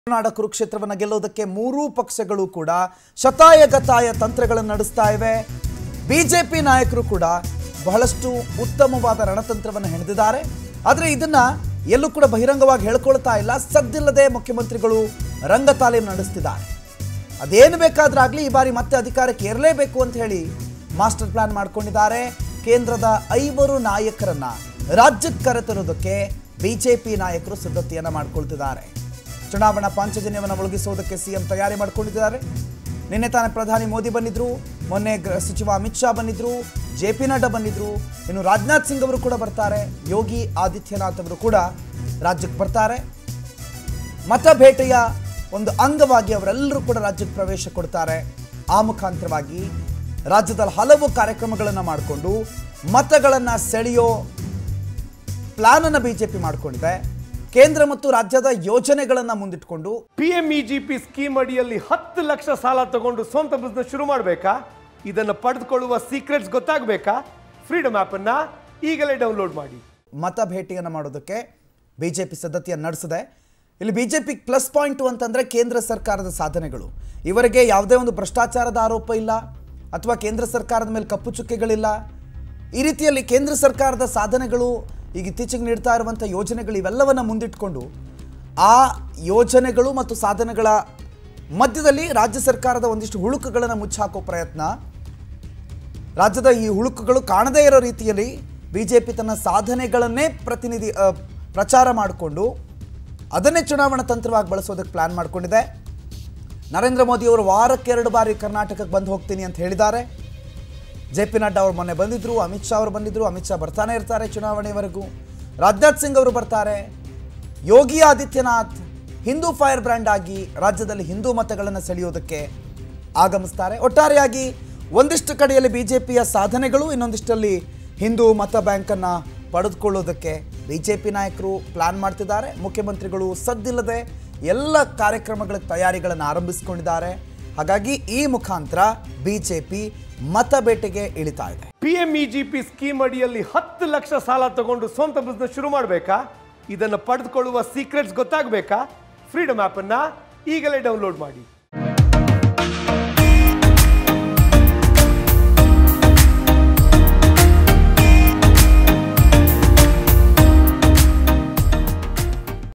ನಾಡ ಕುರುಕ್ಷೇತ್ರವನ್ನು ಗೆಲ್ಲೋದಕ್ಕೆ ಮೂರೂ ಪಕ್ಷಗಳು ಕೂಡ ಶತಾಯಗತಾಯ ತಂತ್ರಗಳನ್ನು ನಡೆಸ್ತಾ ಇವೆ ಬಿಜೆಪಿ ನಾಯಕರು ಕೂಡ ಬಹಳಷ್ಟು ಉತ್ತಮವಾದ ರಣತಂತ್ರವನ್ನು ಹೆಣೆದಿದ್ದಾರೆ ಆದರೆ ಇದನ್ನ ಎಲ್ಲೂ ಕೂಡ ಬಹಿರಂಗವಾಗಿ ಹೇಳ್ಕೊಳ್ತಾ ಇಲ್ಲ ಸದ್ದಿಲ್ಲದೆ ಮುಖ್ಯಮಂತ್ರಿಗಳು ರಂಗ ತಾಲೀಮ್ ನಡೆಸ್ತಿದ್ದಾರೆ ಅದೇನು ಬೇಕಾದ್ರಾಗ್ಲಿ ಈ ಬಾರಿ ಮತ್ತೆ ಅಧಿಕಾರಕ್ಕೆ ಏರಲೇಬೇಕು ಅಂತ ಹೇಳಿ ಮಾಸ್ಟರ್ ಪ್ಲಾನ್ ಮಾಡ್ಕೊಂಡಿದ್ದಾರೆ ಕೇಂದ್ರದ ಐವರು ನಾಯಕರನ್ನ ರಾಜ್ಯಕ್ಕೆ ಕರೆತರೋದಕ್ಕೆ ಬಿಜೆಪಿ ನಾಯಕರು ಸಿದ್ಧತೆಯನ್ನ ಮಾಡ್ಕೊಳ್ತಿದ್ದಾರೆ ಚುನಾವಣಾ ಪಾಂಚಜನ್ಯವನ್ನು ಒಳಗಿಸುವುದಕ್ಕೆ ಸಿಎಂ ತಯಾರಿ ಮಾಡ್ಕೊಂಡಿದ್ದಾರೆ ನಿನ್ನೆ ತಾನೇ ಪ್ರಧಾನಿ ಮೋದಿ ಬಂದಿದ್ರು ಮೊನ್ನೆ ಗೃಹ ಸಚಿವ ಅಮಿತ್ ಶಾ ಬಂದಿದ್ರು ಜೆ ಪಿ ನಡ್ಡಾ ಬಂದಿದ್ರು ಇನ್ನು ರಾಜನಾಥ್ ಸಿಂಗ್ ಅವರು ಕೂಡ ಬರ್ತಾರೆ ಯೋಗಿ ಆದಿತ್ಯನಾಥ್ ಅವರು ಕೂಡ ರಾಜ್ಯಕ್ಕೆ ಬರ್ತಾರೆ ಮತ ಭೇಟೆಯ ಒಂದು ಅಂಗವಾಗಿ ಅವರೆಲ್ಲರೂ ಕೂಡ ರಾಜ್ಯಕ್ಕೆ ಪ್ರವೇಶ ಕೊಡ್ತಾರೆ ಆ ಮುಖಾಂತರವಾಗಿ ರಾಜ್ಯದಲ್ಲಿ ಹಲವು ಕಾರ್ಯಕ್ರಮಗಳನ್ನು ಮಾಡಿಕೊಂಡು ಮತಗಳನ್ನು ಸೆಳೆಯೋ ಪ್ಲಾನ್ ಅನ್ನು ಬಿಜೆಪಿ ಮಾಡಿಕೊಂಡಿದೆ ಕೇಂದ್ರ ಮತ್ತು ರಾಜ್ಯದ ಯೋಜನೆಗಳನ್ನು ಮುಂದಿಟ್ಕೊಂಡು ಪಿಎಂಇಜಿಪಿ ಸ್ಕೀಮ್ ಅಡಿಯಲ್ಲಿ ಹತ್ತು ಲಕ್ಷ ಸಾಲ ತಗೊಂಡು ಸ್ವಂತ ಬಿಸ್ನೆಸ್ ಶುರು ಮಾಡಬೇಕಾ ಇದನ್ನು ಪಡೆದುಕೊಳ್ಳುವ ಸೀಕ್ರೆಟ್ಸ್ ಗೊತ್ತಾಗಬೇಕಾ ಫ್ರೀಡಮ್ ಆ್ಯಪನ್ನು ಈಗಲೇ ಡೌನ್ಲೋಡ್ ಮಾಡಿ ಮತ ಭೇಟಿಯನ್ನು ಮಾಡೋದಕ್ಕೆ ಬಿಜೆಪಿ ಸಿದ್ಧತೆಯನ್ನು ನಡೆಸಿದೆ ಇಲ್ಲಿ ಬಿಜೆಪಿ ಪ್ಲಸ್ ಪಾಯಿಂಟು ಅಂತಂದರೆ ಕೇಂದ್ರ ಸರ್ಕಾರದ ಸಾಧನೆಗಳು ಇವರಿಗೆ ಯಾವುದೇ ಒಂದು ಭ್ರಷ್ಟಾಚಾರದ ಆರೋಪ ಇಲ್ಲ ಅಥವಾ ಕೇಂದ್ರ ಸರ್ಕಾರದ ಮೇಲೆ ಕಪ್ಪು ಚುಕ್ಕೆಗಳಿಲ್ಲ ಈ ರೀತಿಯಲ್ಲಿ ಕೇಂದ್ರ ಸರ್ಕಾರದ ಸಾಧನೆಗಳು ಈಗ ಇತ್ತೀಚೆಗೆ ನೀಡ್ತಾ ಇರುವಂಥ ಯೋಜನೆಗಳು ಇವೆಲ್ಲವನ್ನು ಮುಂದಿಟ್ಕೊಂಡು ಆ ಯೋಜನೆಗಳು ಮತ್ತು ಸಾಧನೆಗಳ ಮಧ್ಯದಲ್ಲಿ ರಾಜ್ಯ ಸರ್ಕಾರದ ಒಂದಿಷ್ಟು ಹುಳುಕುಗಳನ್ನು ಮುಚ್ಚಾಕೋ ಪ್ರಯತ್ನ ರಾಜ್ಯದ ಈ ಹುಳುಕುಗಳು ಕಾಣದೇ ಇರೋ ರೀತಿಯಲ್ಲಿ ಬಿಜೆಪಿ ತನ್ನ ಸಾಧನೆಗಳನ್ನೇ ಪ್ರತಿನಿಧಿ ಆ, ಪ್ರಚಾರ ಮಾಡಿಕೊಂಡು ಅದನ್ನೇ ಚುನಾವಣಾ ತಂತ್ರವಾಗಿ ಬಳಸೋದಕ್ಕೆ ಪ್ಲಾನ್ ಮಾಡಿಕೊಂಡಿದೆ ನರೇಂದ್ರ ಮೋದಿ ಅವರು ವಾರಕ್ಕೆ ಎರಡು ಬಾರಿ ಕರ್ನಾಟಕಕ್ಕೆ ಬಂದು ಹೋಗ್ತೀನಿ ಅಂತ ಹೇಳಿದ್ದಾರೆ ಜೆ ಪಿ ನಡ್ಡಾ ಅವರು ಮೊನ್ನೆ ಬಂದಿದ್ರು ಅಮಿತ್ ಶಾ ಅವರು ಬಂದಿದ್ರು ಅಮಿತ್ ಶಾ ಬರ್ತಾನೆ ಇರ್ತಾರೆ ಚುನಾವಣೆವರೆಗೂ ರಾಜನಾಥ್ ಸಿಂಗ್ ಅವರು ಬರ್ತಾರೆ ಯೋಗಿ ಆದಿತ್ಯನಾಥ್ ಹಿಂದೂ ಫೈರ್ ಬ್ರ್ಯಾಂಡ್ ಆಗಿ ರಾಜ್ಯದಲ್ಲಿ ಹಿಂದೂ ಮತಗಳನ್ನು ಸೆಳೆಯೋದಕ್ಕೆ ಆಗಮಿಸ್ತಾರೆ ಒಟ್ಟಾರೆಯಾಗಿ ಒಂದಿಷ್ಟು ಕಡೆಯಲ್ಲಿ ಬಿಜೆಪಿಯ ಸಾಧನೆಗಳು ಇನ್ನೊಂದಿಷ್ಟಲ್ಲಿ ಹಿಂದೂ ಮತ ಬ್ಯಾಂಕನ್ನು ಪಡೆದುಕೊಳ್ಳೋದಕ್ಕೆ ಬಿಜೆಪಿ ನಾಯಕರು ಪ್ಲಾನ್ ಮಾಡ್ತಿದ್ದಾರೆ ಮುಖ್ಯಮಂತ್ರಿಗಳು ಸದ್ದಿಲ್ಲದೆ ಎಲ್ಲ ಕಾರ್ಯಕ್ರಮಗಳ ತಯಾರಿಗಳನ್ನು ಆರಂಭಿಸಿಕೊಂಡಿದ್ದಾರೆ ಹಾಗಾಗಿ ಈ ಮುಖಾಂತರ ಬಿಜೆಪಿ ಮತ ಬೇಟೆಗೆ ಇಳಿತಾ ಇದೆ ಪಿಎಂಇಜಿಪಿ ಸ್ಕೀಮ್ ಅಡಿಯಲ್ಲಿ ಹತ್ತು ಲಕ್ಷ ಸಾಲ ತಗೊಂಡು ಸ್ವಂತ ಬಿಸ್ನೆಸ್ ಶುರು ಮಾಡಬೇಕಾ ಇದನ್ನು ಪಡೆದುಕೊಳ್ಳುವ ಸೀಕ್ರೆಟ್ಸ್ ಗೊತ್ತಾಗಬೇಕಾ ಫ್ರೀಡಮ್ ಆ್ಯಪನ್ನು ಈಗಲೇ ಡೌನ್ಲೋಡ್ ಮಾಡಿ